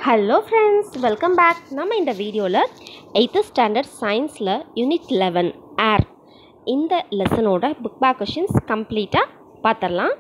Hello friends welcome back நம்ம இந்த வீடியோவில் எயித்து ஸ்டாண்டர்ட் சயின்ஸில் யூனிட் லெவன் ஏர் இந்த லெசனோட புக் பேக் கொஷின்ஸ் கம்ப்ளீட்டாக பார்த்துடலாம்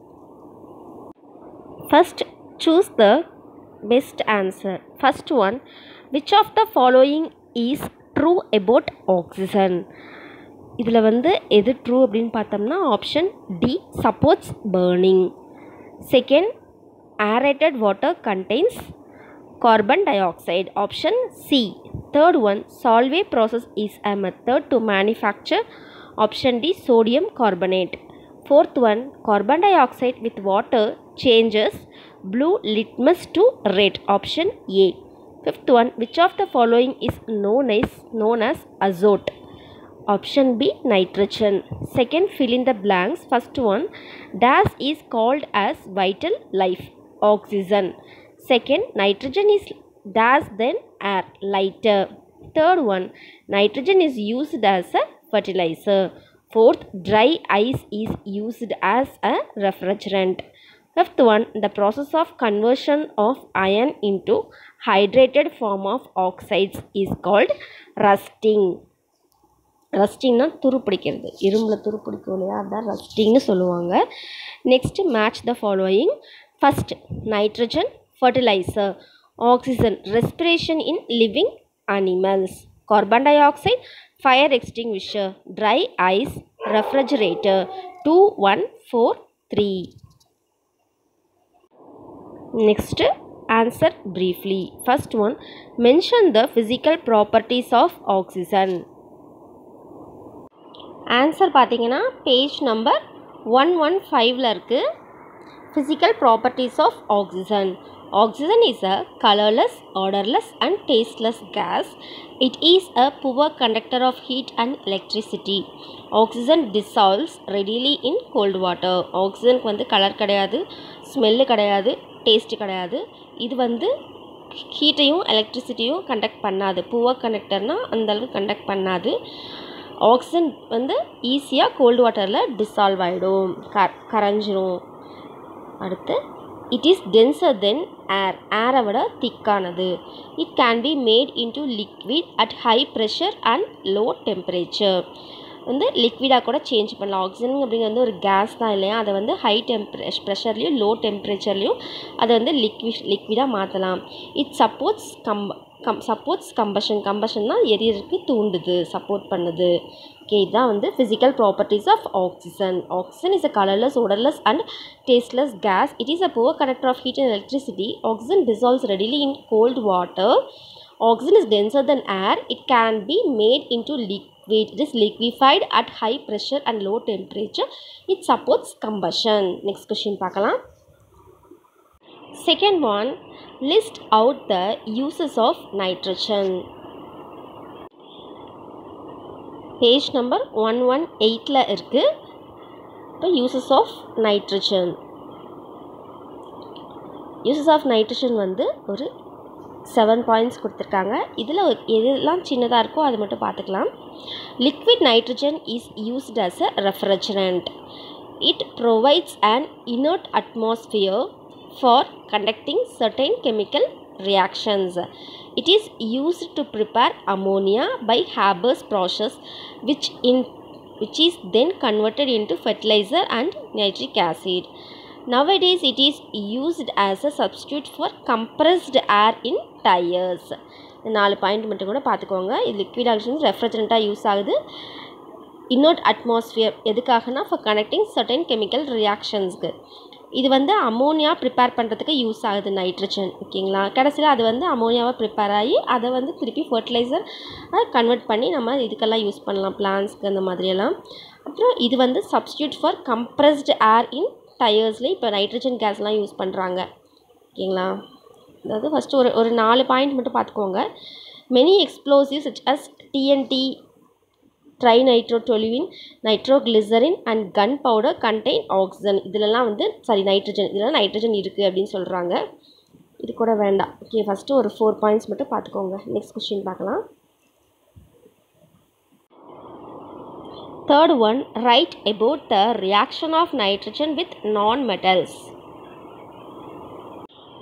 first choose the best answer first one which of the following is true about oxygen இதில் வந்து எது ட்ரூ அப்படின்னு பார்த்தோம்னா option D supports burning second aerated water contains carbon dioxide option c third one solvay process is a method to manufacture option d sodium carbonate fourth one carbon dioxide with water changes blue litmus to red option a fifth one which of the following is known as known as azote Option B nitrogen. Second fill in the blanks. First one dash is called as vital life oxygen. Second nitrogen is dash then air lighter. Third one nitrogen is used as a fertilizer. Fourth dry ice is used as a refrigerant. Fifth one the process of conversion of iron into hydrated form of oxides is called rusting. ரஸ்டிங்னா துரு பிடிக்கிறது இரும்பில் துரு பிடிக்கும் இல்லையா அதான் ரஸ்டிங்னு சொல்லுவாங்க next match the following first nitrogen fertiliser oxygen respiration in living animals carbon dioxide fire extinguisher dry ice refrigerator two one four three next answer briefly first one mention the physical properties of oxygen answer பார்த்தீங்கன்னா page number one one ஃபைவ்ல இருக்குது physical properties of oxygen oxygen is a colourless odourless and tasteless gas it is a poor conductor of heat and electricity oxygen dissolves readily in cold water ஆக்சிஜனுக்கு வந்து colour கிடையாது smell கிடையாது taste கிடையாது இது வந்து ஹீட்டையும் எலக்ட்ரிசிட்டியும் conduct பண்ணாது poor கண்டக்டர்னால் அந்தளவுக்கு conduct பண்ணாது ஆக்சிஜன் வந்து ஈஸியாக கோல்டு வாட்டரில் டிசால்வ் ஆகிடும் க கரைஞ்சிரும் அடுத்து it is denser than air ஏரை விட திக்கானது it can be made into liquid at high pressure and low temperature வந்து லிக்விடாக கூட சேஞ்ச் பண்ணலாம் ஆக்சிஜன் அப்படிங்கிறது வந்து ஒரு கேஸ் தான் இல்லையா அதை வந்து ஹை டெம்பரே ப்ரெஷர்லேயும் லோ டெம்பரேச்சர்லேயும் அதை வந்து லிக்விட் லிக்விடாக மாற்றலாம் இட் சப்போர்ட்ஸ் கம்ப கம் சப்போர்ட்ஸ் கம்பஷன் கம்பஷன்னா எரியறதுக்கு தூண்டுது சப்போர்ட் பண்ணுது ஓகே இதுதான் வந்து physical properties of oxygen oxygen is a colourless odorless and tasteless gas it is a poor conductor of heat and electricity oxygen dissolves readily in cold water oxygen is denser than air it can be made into liquid it is liquefied at high pressure and low temperature it supports combustion next question பார்க்கலாம் second one list out the uses of nitrogen page number one one எயிட்டில் இருக்குது இப்போ uses of nitrogen uses of nitrogen வந்து ஒரு seven points கொடுத்துருக்காங்க இதில் எதெல்லாம் சின்னதாக இருக்கோ அது மட்டும் பார்த்துக்கலாம் liquid nitrogen is used as a refrigerant it provides and inert atmosphere for conducting certain chemical reactions. It is used to prepare ammonia by Haber's process which in which is then converted into fertilizer and nitric acid. Nowadays it is used as a substitute for compressed air in tires. நாலு point மட்டும் கூட பார்த்துக்கோங்க இது liquid oxygen ரெஃப்ரிஜரண்ட்டாக use ஆகுது inert atmosphere எதுக்காகனா for connecting certain chemical ரியாக்ஷன்ஸ்க்கு இது வந்து அமோனியா ப்ரிப்பேர் பண்ணுறதுக்கு யூஸ் ஆகுது நைட்ரஜன் ஓகேங்களா கடைசியில் அது வந்து அமோனியாவை ப்ரிப்பேர் ஆகி அதை வந்து திருப்பி ஃபர்டிலைசர் கன்வெர்ட் பண்ணி நம்ம இதுக்கெல்லாம் யூஸ் பண்ணலாம் பிளான்ஸ்க்கு அந்த மாதிரியெல்லாம் அப்புறம் இது வந்து substitute for compressed air in டயர்ஸில் இப்போ நைட்ரஜன் கேஸ்லாம் யூஸ் பண்ணுறாங்க ஓகேங்களா அதாவது ஃபஸ்ட்டு ஒரு ஒரு நாலு பாயிண்ட் மட்டும் பார்த்துக்கோங்க many explosive such as TNT trinitrotoluene nitroglycerin and gunpowder contain oxygen இதிலலாம் வந்து சாரி நைட்ரஜன் இதெல்லாம் நைட்ரஜன் இருக்குது அப்படின்னு சொல்கிறாங்க இது கூட வேண்டாம் ஓகே ஃபஸ்ட்டு ஒரு ஃபோர் பாயிண்ட்ஸ் மட்டும் பார்த்துக்கோங்க நெக்ஸ்ட் கொஸ்டின் பார்க்கலாம் third one write about the reaction of nitrogen with non metals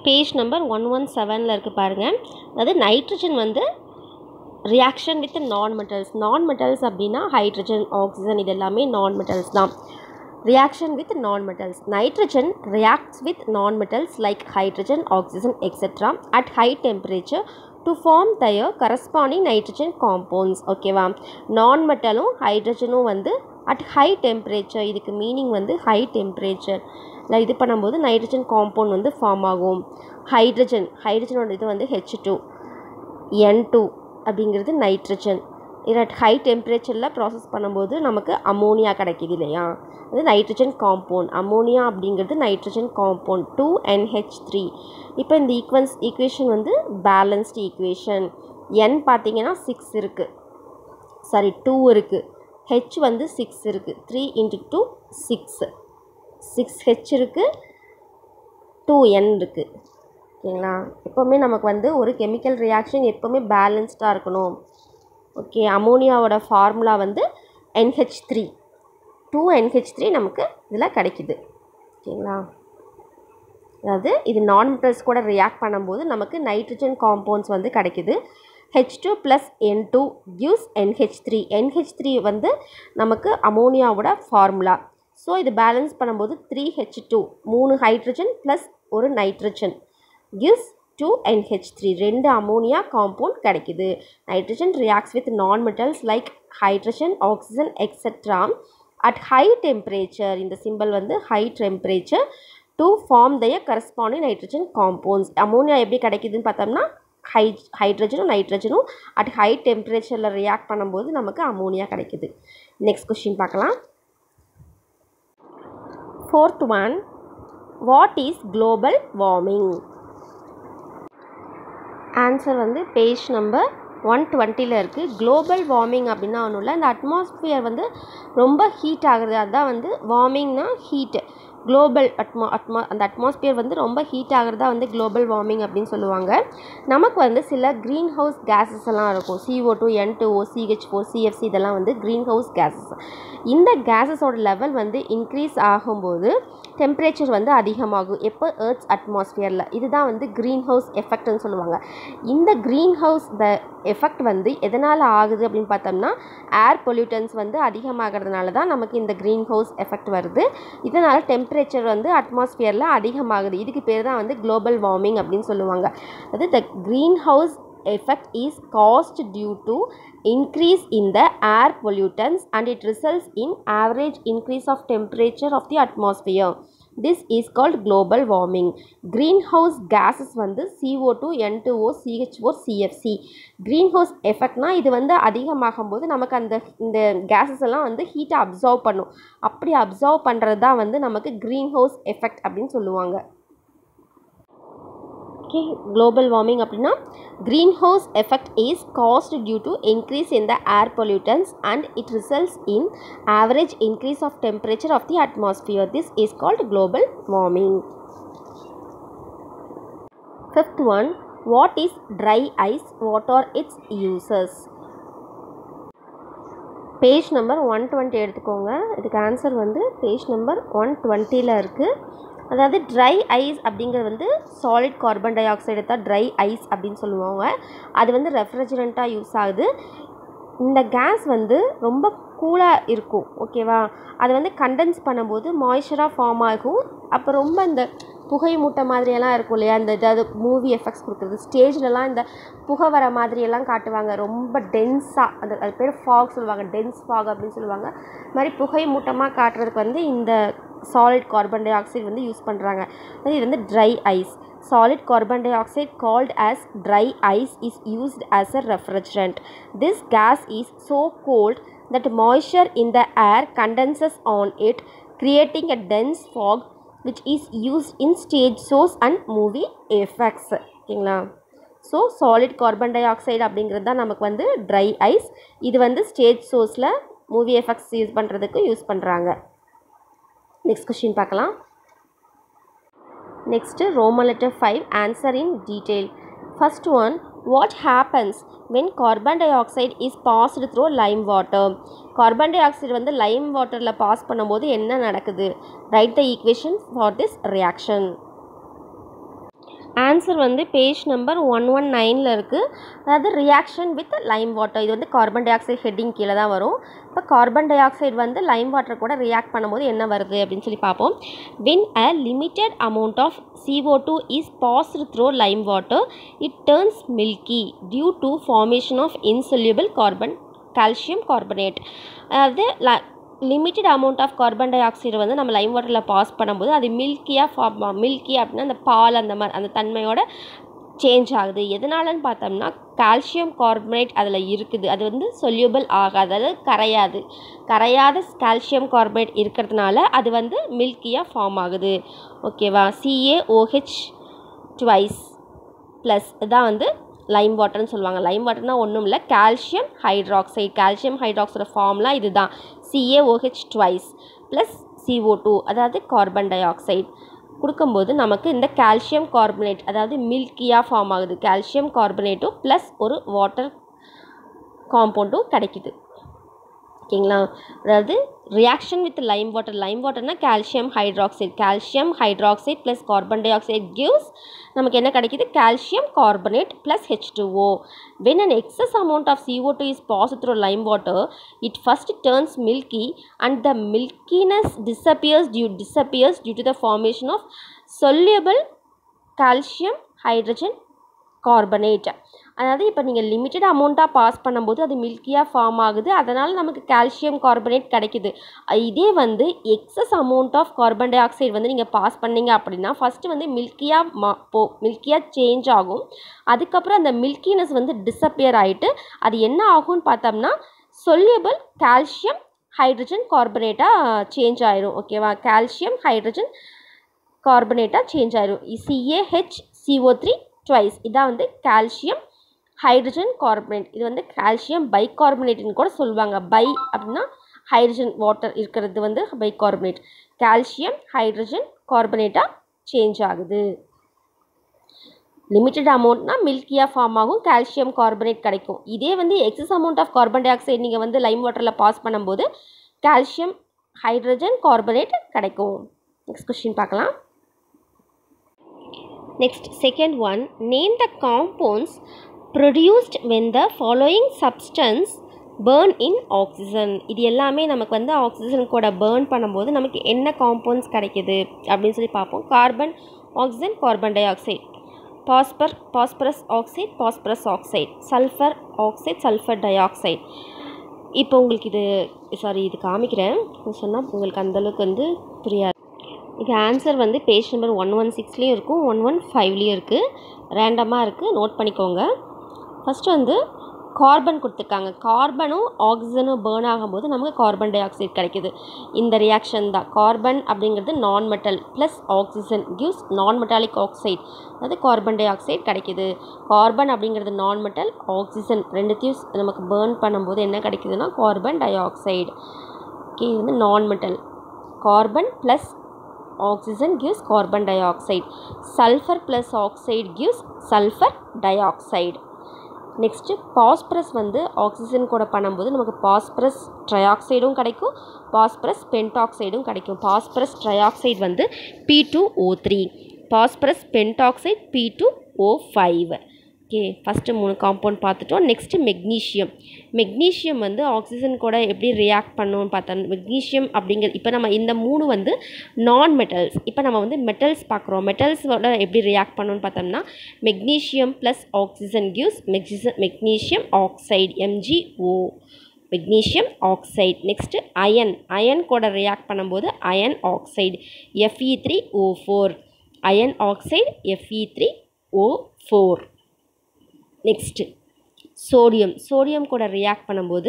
page number one one செவனில் இருக்குது பாருங்கள் அதாவது நைட்ரஜன் வந்து reaction with non metals non metals அப்படின்னா ஹைட்ரஜன் ஆக்சிஜன் இது எல்லாமே நான் மெட்டல்ஸ் தான் reaction with non metals nitrogen reacts with non metals like hydrogen oxygen etcetera at high temperature to form their corresponding nitrogen compounds ஓகேவா non மெட்டலும் ஹைட்ரஜனும் வந்து at high temperature இதுக்கு meaning வந்து high temperature இல்லை இது பண்ணும்போது நைட்ரஜன் காம்பவுண்ட் வந்து ஃபார்ம் ஆகும் ஹைட்ரஜன் ஹைட்ரஜனோட இது வந்து ஹெச் டூ என் டூ அப்படிங்கிறது நைட்ரஜன் இது அட் ஹை டெம்பரேச்சரில் ப்ராசஸ் பண்ணும்போது நமக்கு அமோனியா கிடைக்கிது இல்லையா அது நைட்ரஜன் காம்பவுண்ட் அமோனியா அப்படிங்கிறது nitrogen compound two NH three இப்போ இந்த ஈக்குவன்ஸ் ஈக்குவேஷன் வந்து பேலன்ஸ்டு ஈக்குவேஷன் என் பார்த்தீங்கன்னா சிக்ஸ் இருக்குது சாரி டூ இருக்குது ஹெச் வந்து சிக்ஸ் இருக்குது three into two six six H இருக்குது டூ என் இருக்குது ஓகேங்களா எப்போவுமே நமக்கு வந்து ஒரு கெமிக்கல் ரியாக்ஷன் எப்போவுமே பேலன்ஸ்டாக இருக்கணும் ஓகே அமோனியாவோட ஃபார்முலா வந்து NH three two NH three நமக்கு இதில் கிடைக்குது ஓகேங்களா அதாவது இது நான் மெட்டல்ஸ் கூட ரியாக்ட் பண்ணும்போது நமக்கு நைட்ரஜன் காம்பவுண்ட்ஸ் வந்து கிடைக்குது H two plus N two gives NH three NH three வந்து நமக்கு அமோனியாவோட ஃபார்முலா ஸோ இது பேலன்ஸ் பண்ணும்போது த்ரீ ஹெச் டூ மூணு ஹைட்ரஜன் ப்ளஸ் ஒரு nitrogen gives two NH three ரெண்டு அமோனியா காம்பவுண்ட் கிடைக்குது nitrogen reacts with non metals like hydrogen oxygen etcetera at high temperature இந்த சிம்பிள் வந்து high temperature to form their corresponding nitrogen compounds ammonia எப்படி கிடைக்குதுன்னு பார்த்தோம்னா high ஹைட்ரஜனும் நைட்ரஜனும் அட் ஹை டெம்பரேச்சரில் ரியாக்ட் பண்ணும்போது நமக்கு அமோனியா கிடைக்குது நெக்ஸ்ட் கொஷின் பார்க்கலாம் fourth one what is global warming answer வந்து பேஜ் நம்பர் ஒன் டுவெண்ட்டியில் இருக்குது குளோபல் வார்மிங் அப்படின்னா ஒன்றும் இல்லை இந்த அட்மாஸ்பியர் வந்து ரொம்ப ஹீட் ஆகுறது அதுதான் வந்து வார்மிங்னா ஹீட்டு குளோபல் அட்மா அட்மா அந்த அட்மாஸ்பியர் வந்து ரொம்ப ஹீட் ஆகிறதா வந்து குளோபல் வார்மிங் அப்படின்னு சொல்லுவாங்க நமக்கு வந்து சில க்ரீன் ஹவுஸ் கேஸஸ் எல்லாம் இருக்கும் CO two N two O CH four CFC இதெல்லாம் வந்து க்ரீன் ஹவுஸ் கேஸஸ் இந்த கேஸஸோட லெவல் வந்து இன்க்ரீஸ் ஆகும்போது டெம்பரேச்சர் வந்து அதிகமாகும் எப்போ ஏர்த்ஸ் அட்மாஸ்பியரில் இதுதான் வந்து க்ரீன் ஹவுஸ் எஃபெக்ட்னு சொல்லுவாங்க இந்த க்ரீன் ஹவுஸ் த எஃபெக்ட் வந்து எதனால் ஆகுது அப்படின்னு பார்த்தோம்னா ஏர் பொல்யூட்டன்ஸ் வந்து அதிகமாகிறதுனால தான் நமக்கு இந்த க்ரீன் ஹவுஸ் எஃபெக்ட் வருது இதனால் டெம்பரேச்சர் வந்து அட்மாஸ்பியரில் அதிகமாகுது இதுக்கு பேர் தான் வந்து குளோபல் வார்மிங் அப்படின்னு சொல்லுவாங்க அது the greenhouse effect is caused due to increase in the air pollutants and it results in average increase of temperature of the atmosphere this is called global warming greenhouse gases வந்து CO2 N2O CH4 CFC greenhouse effectனா இது வந்து அதிகமாகும் போது நமக்கு அந்த இந்த gases எல்லாம் வந்து ஹீட்டை அப்சர்வ் பண்ணும் அப்படி அப்சர்வ் பண்ணுறது தான் வந்து நமக்கு greenhouse effect அப்படின்னு சொல்லுவாங்க ஓகே குளோபல் வார்மிங் அப்படின்னா greenhouse effect is caused due to increase in the air pollutants and it results in average increase of temperature of the atmosphere this is called global warming fifth one what is dry ice what are its uses page number one twenty எடுத்துக்கோங்க இதுக்கு answer வந்து page number one டுவெண்ட்டியில் இருக்குது அதாவது try ice அப்படிங்கிறது வந்து solid carbon dioxide தான் dry ice அப்படின்னு சொல்லுவாங்க அது வந்து ரெஃப்ரிஜரண்ட்டாக யூஸ் ஆகுது இந்த கேஸ் வந்து ரொம்ப கூலாக இருக்கும் ஓகேவா அது வந்து கண்டென்ஸ் பண்ணும்போது மாய்ஸ்சராக ஃபார்ம் ஆகும் அப்போ ரொம்ப இந்த புகை மூட்டை மாதிரியெல்லாம் இருக்கும் இல்லையா இந்த இதாவது மூவி எஃபெக்ட்ஸ் கொடுக்குறது ஸ்டேஜ்லலாம் இந்த புகை வர மாதிரியெல்லாம் காட்டுவாங்க ரொம்ப டென்ஸாக அந்த அது பேர் ஃபாக் சொல்லுவாங்க டென்ஸ் ஃபாக் அப்படின்னு சொல்லுவாங்க இது மாதிரி புகை மூட்டமாக காட்டுறதுக்கு வந்து இந்த சாலிட் கார்பன் டை ஆக்சைடு வந்து யூஸ் பண்ணுறாங்க இது வந்து dry ice solid carbon dioxide called as dry ice is used as a refrigerant this gas is so cold that moisture in the air condenses on it creating a dense fog which is used in stage shows and movie effects ஓகேங்களா so solid carbon dioxide அப்படிங்கிறது தான் நமக்கு வந்து dry ice இது வந்து stage ஷோஸில் movie effects use பண்ணுறதுக்கு use பண்ணுறாங்க நெக்ஸ்ட் கொஷின் பார்க்கலாம் next Roman letter five answer in detail first one what happens when carbon dioxide is passed through lime water carbon dioxide வந்து lime வாட்டரில் pass பண்ணும்போது என்ன நடக்குது write the equation for this reaction answer வந்து page number one one நைனில் இருக்குது அதாவது reaction with lime water இது வந்து கார்பன் டை ஆக்சைடு ஹெட்டிங் கீழே தான் வரும் இப்போ கார்பன் டை ஆக்சைடு வந்து லைம் வாட்டர் கூட ரியாக்ட் பண்ணும்போது என்ன வருது அப்படின்னு சொல்லி பார்ப்போம் when a limited amount of CO2 two is passed through lime water it turns milky due to formation of insoluble carbon calcium carbonate அதாவது limited amount of carbon dioxide வந்து நம்ம லைம் வாட்டரில் பாஸ் பண்ணும்போது அது மில்கியாக form milky அப்படின்னா அந்த பால் அந்த மாதிரி அந்த தன்மையோட சேஞ்ச் ஆகுது எதனாலன்னு பார்த்தோம்னா கால்சியம் கார்பனேட் அதில் இருக்குது அது வந்து சொல்யூபிள் ஆகாது அதாவது கரையாது கரையாத கால்சியம் கார்பனேட் இருக்கிறதுனால அது வந்து மில்கியாக ஃபார்ம் ஆகுது ஓகேவா சிஏஓஹெச் ட்வைஸ் ப்ளஸ் இதான் வந்து லைம் வாட்டர்னு சொல்லுவாங்க லைம் வாட்டர்னால் ஒன்றும் இல்லை கால்சியம் ஹைட்ராக்சைடு கால்சியம் ஹைட்ராக்சைடு ஃபார்ம்லாம் இதுதான் C A O H twice plus CO2 two அதாவது கார்பன் டை ஆக்சைடு கொடுக்கும்போது நமக்கு இந்த கால்சியம் கார்பனேட் அதாவது மில்கியாக ஃபார்ம் ஆகுது கால்சியம் கார்பனேட்டும் ப்ளஸ் ஒரு வாட்டர் காம்பவுண்டும் கிடைக்குது ஓகேங்களா அதாவது reaction with lime water lime வாட்டர்னா calcium hydroxide calcium hydroxide plus carbon dioxide gives நமக்கு என்ன கிடைக்குது calcium carbonate plus H two O when an excess amount of CO2 two is pass through lime water it first turns milky and the milkiness disappears due disappears due to the formation of soluble calcium hydrogen carbonate அதாவது இப்போ நீங்கள் limited அமௌண்ட்டாக pass பண்ணும்போது அது மில்கியாக form ஆகுது அதனால் நமக்கு calcium carbonate கிடைக்குது இதே வந்து excess amount of carbon dioxide வந்து நீங்கள் பாஸ் பண்ணீங்க அப்படின்னா ஃபஸ்ட்டு வந்து மில்கியாக மா போ மில்கியாக சேஞ்ச் ஆகும் அதுக்கப்புறம் அந்த மில்கினஸ் வந்து டிஸப்பியர் ஆகிட்டு அது என்ன ஆகும்னு பார்த்தோம்னா சொல்யூபிள் கால்சியம் ஹைட்ரஜன் கார்பனேட்டாக சேஞ்ச் ஆயிரும் ஓகேவா கால்சியம் ஹைட்ரஜன் கார்பனேட்டாக சேஞ்ச் ஆயிரும் சிஏஹெச் சிஓ த்ரீ ட்வைஸ் இதான் வந்து கால்சியம் ஹைட்ரஜன் கார்பனேட் இது வந்து கால்சியம் பைகார்பனேட்னு கூட சொல்லுவாங்க பை அப்படின்னா ஹைட்ரஜன் வாட்டர் இருக்கிறது வந்து பைகார்பனேட் கால்சியம் ஹைட்ரஜன் கார்பனேட்டாக சேஞ்ச் ஆகுது லிமிட்டட் அமௌண்ட்னா மில்கியாக ஃபார்ம் ஆகும் கால்சியம் கார்பனேட் கிடைக்கும் இதே வந்து excess amount of carbon dioxide நீங்கள் வந்து லைம் வாட்டரில் பாஸ் பண்ணும்போது கால்சியம் ஹைட்ரஜன் கார்பனேட் கிடைக்கும் நெக்ஸ்ட் கொஸ்டின் பார்க்கலாம் Next, second one, name the compounds produced when the following substance burn in oxygen. இது எல்லாமே நமக்கு வந்து ஆக்சிஜன் கூட burn பண்ணும்போது நமக்கு என்ன காம்பவுண்ட்ஸ் கிடைக்குது அப்படின்னு சொல்லி பார்ப்போம் carbon oxygen carbon dioxide phosphor phosphorus oxide phosphorus oxide sulphur oxide sulphur dioxide இப்போ உங்களுக்கு இது சாரி இது காமிக்கிறேன் சொன்னால் உங்களுக்கு அந்தளவுக்கு வந்து புரியாது இது ஆன்சர் வந்து பேஜ் நம்பர் ஒன் ஒன் சிக்ஸ்லேயும் இருக்கும் ஒன் ஒன் ஃபைவ்லேயும் இருக்குது ரேண்டமாக இருக்குது நோட் பண்ணிக்கோங்க ஃபஸ்ட்டு வந்து கார்பன் கொடுத்துருக்காங்க கார்பனும் ஆக்சிஜனும் பேர்ன் ஆகும்போது நமக்கு கார்பன் டை ஆக்சைடு கிடைக்குது இந்த ரியாக்ஷன் தான் கார்பன் அப்படிங்கிறது non metal plus oxygen gives non metallic oxide அதாவது கார்பன் டை ஆக்சைடு கிடைக்குது கார்பன் அப்படிங்கிறது நான் மெட்டல் ஆக்சிஜன் ரெண்டுத்தையும் நமக்கு பேர்ன் பண்ணும்போது என்ன கிடைக்குதுன்னா கார்பன் டை ஆக்சைடு ஓகே இது வந்து நான் metal carbon plus oxygen gives carbon dioxide sulphur plus oxide gives sulphur dioxide next phosphorus வந்து ஆக்சிஜன் கூட பண்ணும்போது நமக்கு பாஸ்பரஸ் ட்ரையாக்சைடும் கிடைக்கும் பாஸ்பரஸ் பென்டாக்சைடும் கிடைக்கும் பாஸ்பரஸ் ட்ரையாக்சைடு வந்து P two O three phosphorus pentoxide P two O five okay first மூணு காம்பவுண்ட் பார்த்துட்டோம் நெக்ஸ்ட்டு மெக்னீஷியம் மெக்னீஷியம் வந்து ஆக்சிஜன் கூட எப்படி ரியாக்ட் பண்ணுவோம்னு பார்த்தோம் மெக்னீஷியம் அப்படிங்கிறது இப்போ நம்ம இந்த மூணு வந்து நான் மெட்டல்ஸ் இப்போ நம்ம வந்து மெட்டல்ஸ் பார்க்குறோம் மெட்டல்ஸோட எப்படி ரியாக்ட் பண்ணணும்னு பார்த்தோம்னா மெக்னீஷியம் ப்ளஸ் ஆக்சிஜன் கிவ்ஸ் மெக்னிச magnesium oxide M G O magnesium oxide next iron iron கூட ரியாக்ட் பண்ணும்போது iron oxide F E three O four iron oxide F E three O four next sodium sodium கூட ரியாக்ட் பண்ணும்போது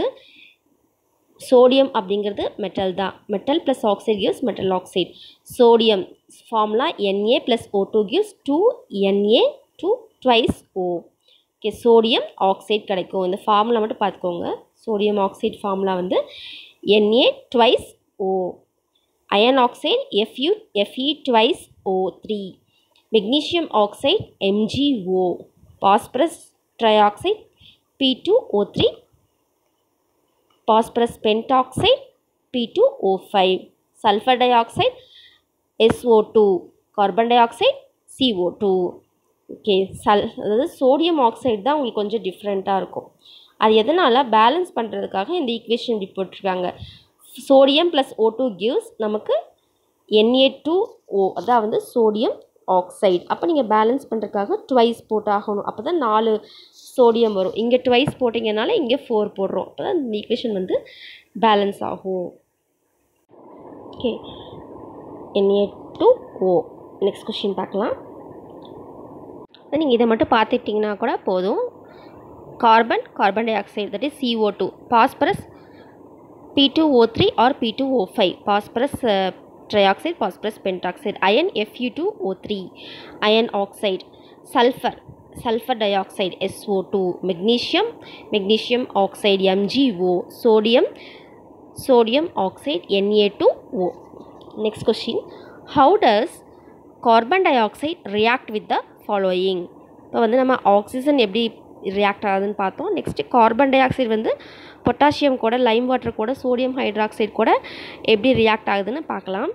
sodium அப்படிங்கிறது metal தான் metal plus oxide gives metal oxide sodium formula N A plus O two gives two N A two twice O okay sodium oxide கிடைக்கும் இந்த formula மட்டும் பார்த்துக்கோங்க sodium oxide formula வந்து N A twice O iron oxide எஃப்யூ F E twice O three magnesium oxide M G O phosphorus trioxide P2O3 phosphorus pentoxide P2O5 sulfur dioxide SO2 carbon dioxide CO2 okay சல் அதாவது sodium oxide தான் உங்களுக்கு கொஞ்சம் டிஃப்ரெண்ட்டாக இருக்கும் அது எதனால் பேலன்ஸ் பண்ணுறதுக்காக இந்த ஈக்குவேஷன் இப்படி போட்டிருக்காங்க sodium plus O two gives நமக்கு என்ஏ டூ ஓ அதான் வந்து சோடியம் ஆக்சைடு அப்போ நீங்கள் பேலன்ஸ் பண்ணுறதுக்காக ட்வைஸ் போட்டாகணும் அப்போ தான் நாலு சோடியம் வரும் இங்கே ட்வைஸ் போட்டிங்கனால இங்கே ஃபோர் போடுறோம் அப்போ தான் இந்த ஈக்குவேஷன் வந்து பேலன்ஸ் ஆகும் okay N A two O next question பார்க்கலாம் நீங்கள் இதை மட்டும் பார்த்துட்டிங்கன்னா கூட போதும் carbon carbon dioxide that is C O two phosphorus P two O three or P two O five phosphorus trioxide phosphorus pentoxide iron Fu2O3 iron oxide sulfur sulfur dioxide SO2 magnesium magnesium oxide MgO sodium sodium oxide Na2O next question how does carbon dioxide react with the following இப்போ வந்து நம்ம oxygen எப்படி react ஆகுதுன்னு பார்த்தோம் next carbon dioxide வந்து potassium கூட lime water கூட sodium hydroxide கூட எப்படி ரியாக்ட் ஆகுதுன்னு பார்க்கலாம்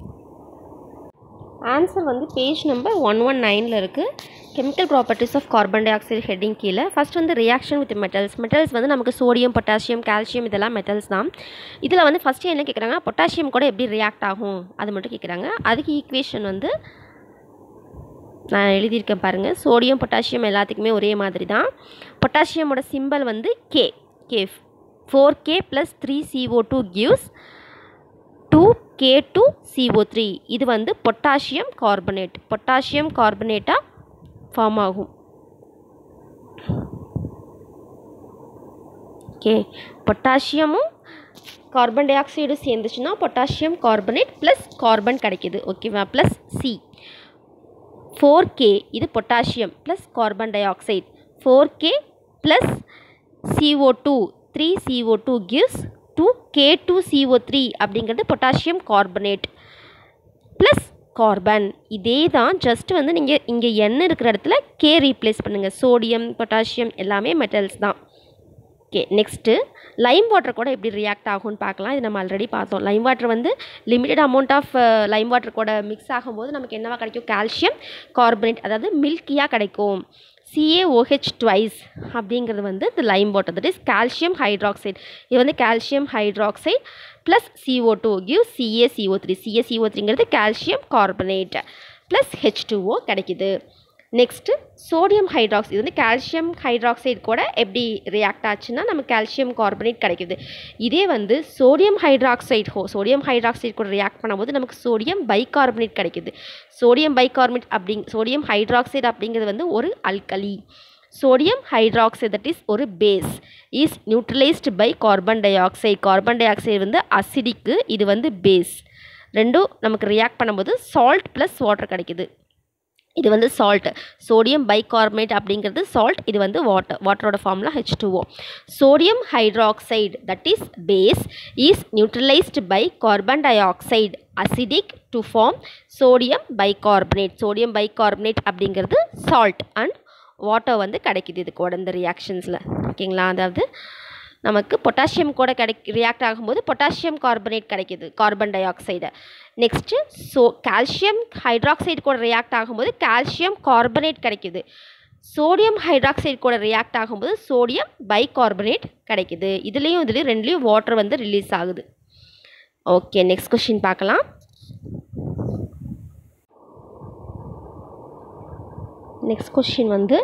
ஆன்சர் வந்து பேஜ் நம்பர் ஒன் ஒன் நைனில் இருக்குது chemical properties of carbon dioxide heading கீழே ஃபஸ்ட் வந்து ரியாக்ஷன் வித் மெட்டல்ஸ் மெட்டல்ஸ் வந்து நமக்கு சோடியம் பொட்டாசியம் கால்சியம் இதெல்லாம் மெட்டல்ஸ் தான் இதில் வந்து ஃபஸ்ட்டு என்ன கேட்குறாங்க பொட்டாசியம் கூட எப்படி ரியாக்ட் ஆகும் அது மட்டும் கேட்குறாங்க அதுக்கு ஈக்குவேஷன் வந்து நான் எழுதியிருக்கேன் பாருங்கள் சோடியம் பொட்டாசியம் எல்லாத்துக்குமே ஒரே மாதிரி தான் பொட்டாசியமோட சிம்பல் வந்து K K four K plus three C O two gives two K two C O three இது வந்து பொட்டாசியம் கார்பனேட் பொட்டாசியம் கார்பனேட்டாக ஃபார்ம் ஆகும் ஓகே பொட்டாசியமும் கார்பன் டை ஆக்சைடும் சேர்ந்துச்சுன்னா பொட்டாசியம் கார்பனேட் ப்ளஸ் கார்பன் கிடைக்கிது ஓகேவா ப்ளஸ் சி ஃபோர் கே இது potassium plus carbon dioxide four K plus C O two three C O two gives two K two C O three அப்படிங்கிறது பொட்டாசியம் கார்பனேட் ப்ளஸ் கார்பன் இதே தான் just வந்து நீங்கள் இங்கே எண்ணெய் இருக்கிற இடத்துல கே ரீப்ளேஸ் பண்ணுங்கள் சோடியம் பொட்டாசியம் எல்லாமே மெட்டல்ஸ் தான் ஓகே நெக்ஸ்ட்டு லைம் வாட்டர் கூட எப்படி ரியாக்ட் ஆகும்னு பார்க்கலாம் இது நம்ம ஆல்ரெடி பார்த்தோம் லைம் வாட்டர் வந்து limited amount of lime water கூட மிக்ஸ் ஆகும்போது நமக்கு என்னவா கிடைக்கும் கால்சியம் கார்பனேட் அதாவது மில்கியாக கிடைக்கும் சிஏஓஹெச் ட்வைஸ் அப்படிங்கிறது வந்து இந்த lime water that is calcium hydroxide இது வந்து calcium hydroxide plus C O two give C A C O three C A C O த்ரீங்கிறது calcium carbonate plus H two O கிடைக்குது நெக்ஸ்ட்டு சோடியம் ஹைட்ராக்சைடு இது வந்து கால்சியம் ஹைட்ராக்சைடு கூட எப்படி ரியாக்ட் ஆச்சுன்னா நமக்கு கால்சியம் கார்பனேட் கிடைக்குது இதே வந்து சோடியம் ஹைட்ராக்சைடு ஹோ சோடியம் ஹைட்ராக்சைடு கூட ரியாக்ட் பண்ணும்போது நமக்கு சோடியம் பைகார்பனேட் கிடைக்குது சோடியம் பைகார்பனேட் அப்படிங் சோடியம் ஹைட்ராக்சைடு அப்படிங்கிறது வந்து ஒரு alkali sodium hydroxide that is ஒரு base is neutralised by carbon dioxide carbon dioxide வந்து அசிடிக்கு இது வந்து பேஸ் ரெண்டும் நமக்கு ரியாக்ட் பண்ணும்போது சால்ட் ப்ளஸ் வாட்டர் கிடைக்குது இது வந்து சால்ட் சோடியம் பைகார்பனேட் அப்படிங்கிறது சால்ட் இது வந்து வாட்டர் வாட்டரோட formula H two O sodium hydroxide that is base is neutralised by carbon dioxide acidic to form sodium bicarbonate sodium bicarbonate அப்படிங்கிறது சால்ட் அண்ட் வாட்டர் வந்து கிடைக்குது இது கூட இந்த ரியாக்ஷன்ஸில் ஓகேங்களா அதாவது நமக்கு பொட்டாசியம் கூட கிடை ரியாக்ட் ஆகும்போது பொட்டாசியம் கார்பனேட் கிடைக்கிது carbon dioxide next so calcium hydroxide கூட ரியாக்ட் ஆகும்போது கால்சியம் கார்பனேட் கிடைக்கிது சோடியம் ஹைட்ராக்சைடு கூட ரியாக்ட் ஆகும்போது சோடியம் பைகார்பனேட் கிடைக்குது இதுலேயும் இதுலேயும் ரெண்டுலேயும் வாட்டர் வந்து ரிலீஸ் ஆகுது ஓகே நெக்ஸ்ட் கொஷின் பார்க்கலாம் நெக்ஸ்ட் கொஷின் வந்து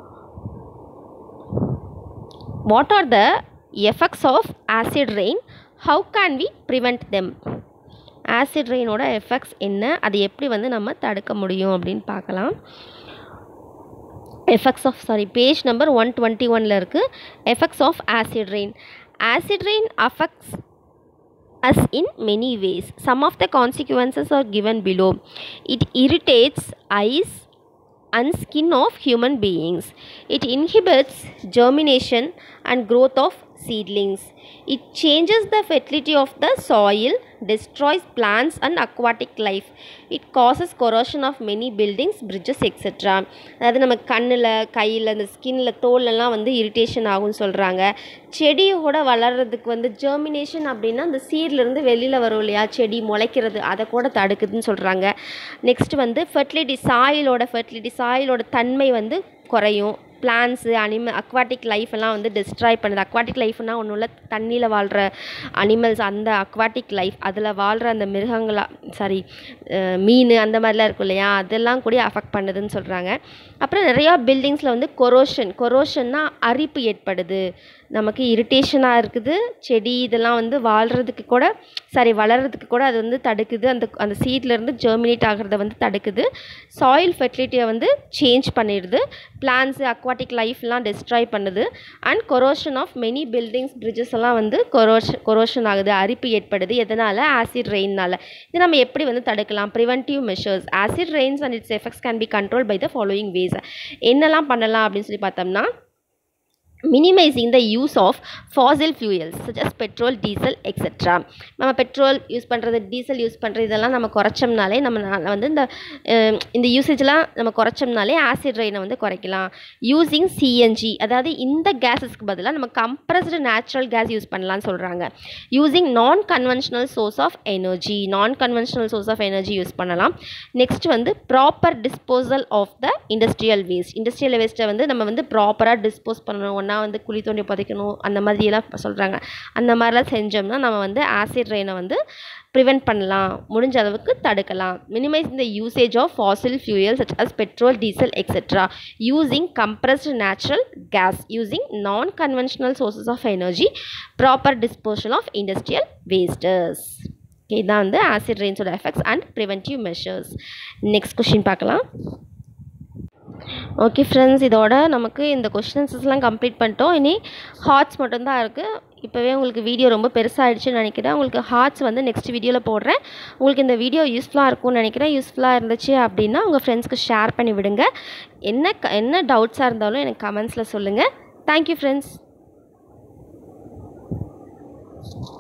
what are the effects of acid rain how can we prevent them acid ரெயினோட எஃபெக்ட்ஸ் என்ன அது எப்படி வந்து நம்ம தடுக்க முடியும் அப்படின்னு பார்க்கலாம் effects of sorry page number one twenty ஒனில் இருக்குது effects of acid rain acid rain affects us in many ways. Some of the consequences are given below. It irritates eyes and skin of human beings. It inhibits germination and growth of seedlings. It changes the fertility of the soil, destroys plants and aquatic life. It causes corrosion of many buildings, bridges, etc. அதாவது நம்ம கண்ணில் கையில் இந்த ஸ்கின்ல தோல்லலாம் வந்து irritation ஆகும்னு சொல்கிறாங்க செடியோட வளர்கிறதுக்கு வந்து ஜெர்மினேஷன் அப்படின்னா அந்த சீட்லேருந்து வெளியில் வரும் இல்லையா செடி முளைக்கிறது அதை கூட தடுக்குதுன்னு சொல்கிறாங்க நெக்ஸ்ட் வந்து ஃபெர்டிலிட்டி சாயிலோட ஃபெர்டிலிட்டி சாயிலோட தன்மை வந்து குறையும் பிளான்ஸு அனிமல் அக்வாட்டிக் லைஃப் எல்லாம் வந்து டிஸ்ட்ராய் பண்ணுது அக்வாட்டிக் லைஃப்னால் ஒன்றும் இல்லை தண்ணியில் வாழ்கிற அனிமல்ஸ் அந்த அக்வாட்டிக் லைஃப் அதில் வாழ்கிற அந்த மிருகங்களா சாரி மீன் அந்த மாதிரிலாம் இருக்கும் இல்லையா அதெல்லாம் கூட அஃபெக்ட் பண்ணுதுன்னு சொல்கிறாங்க அப்புறம் நிறையா பில்டிங்ஸில் வந்து கொரோஷன் கொரோஷன்னா அரிப்பு ஏற்படுது நமக்கு இரிட்டேஷனாக இருக்குது செடி இதெல்லாம் வந்து வாழ்கிறதுக்கு கூட சாரி வளர்கிறதுக்கு கூட அது வந்து தடுக்குது அந்த அந்த சீட்லேருந்து ஜெர்மினேட் ஆகிறத வந்து தடுக்குது சாயில் ஃபெர்டிலிட்டியை வந்து சேஞ்ச் பண்ணிடுது பிளான்ஸு அக்வாட்டிக் லைஃப்லாம் டிஸ்ட்ராய் பண்ணுது and corrosion of many buildings bridges எல்லாம் வந்து கொரோஷன் கொரோஷன் ஆகுது அரிப்பு ஏற்படுது எதனால் ஆசிட் ரெயினால் இது நம்ம எப்படி வந்து தடுக்கலாம் preventive measures acid rains and its effects can be control by the following ways என்னெல்லாம் பண்ணலாம் அப்படின்னு சொல்லி பார்த்தோம்னா minimizing the use of fossil fuels such as petrol diesel etc நம்ம பெட்ரோல் யூஸ் பண்ணுறது டீசல் யூஸ் பண்ணுறது இதெல்லாம் நம்ம குறைச்சோம்னாலே நம்ம நா- வந்து இந்த அஹ், இந்த யூசேஜ்லாம் நம்ம குறைச்சோம்னாலே ஆசிட் ரெயினை வந்து குறைக்கலாம் யூஸிங் சிஎன்ஜி அதாவது இந்த கேஸஸ்க்கு பதிலாக நம்ம கம்ப்ரஸ்டு நேச்சுரல் கேஸ் யூஸ் பண்ணலாம்னு சொல்கிறாங்க using non conventional source of energy non conventional source of energy use பண்ணலாம் நெக்ஸ்ட் வந்து proper disposal of the industrial waste industrial வேஸ்ட்டை வந்து நம்ம வந்து ப்ராப்பராக டிஸ்போஸ் பண்ணணும் ஒன்றா வந்து குழி தோண்டி புதைக்கணும் அந்த மாதிரியெல்லாம் சொல்கிறாங்க அந்த மாதிரிலாம் செஞ்சோம்னா நம்ம வந்து ஆசிட் ரெயினை வந்து ப்ரிவெண்ட் பண்ணலாம் முடிஞ்ச அளவுக்கு தடுக்கலாம் மினிமைஸ் இந்த usage of fossil fuel such as petrol diesel etcetera using compressed natural gas using non conventional sources of energy proper disposal of industrial wastes okay இதான் வந்து ஆசிட் ரெயின்ஸோட effects and preventive measures next question பார்க்கலாம் okay friends இதோட நமக்கு இந்த கொஷின்ஸஸ்லாம் complete பண்ணிட்டோம் இனி hearts மட்டும்தான் இருக்குது இப்போவே உங்களுக்கு வீடியோ ரொம்ப பெருசாகிடுச்சுன்னு நினைக்கிறேன் உங்களுக்கு ஹார்ட்ஸ் வந்து நெக்ஸ்ட் வீடியோவில் போடுறேன் உங்களுக்கு இந்த வீடியோ யூஸ்ஃபுல்லாக இருக்கும்னு நினைக்கிறேன் யூஸ்ஃபுல்லாக இருந்துச்சு அப்படின்னா உங்கள் ஃப்ரெண்ட்ஸ்க்கு ஷேர் பண்ணி விடுங்க என்ன க- என்ன டவுட்ஸாக இருந்தாலும் எனக்கு கமெண்ட்ஸில் சொல்லுங்கள் தேங்க்யூ ஃப்ரெண்ட்ஸ்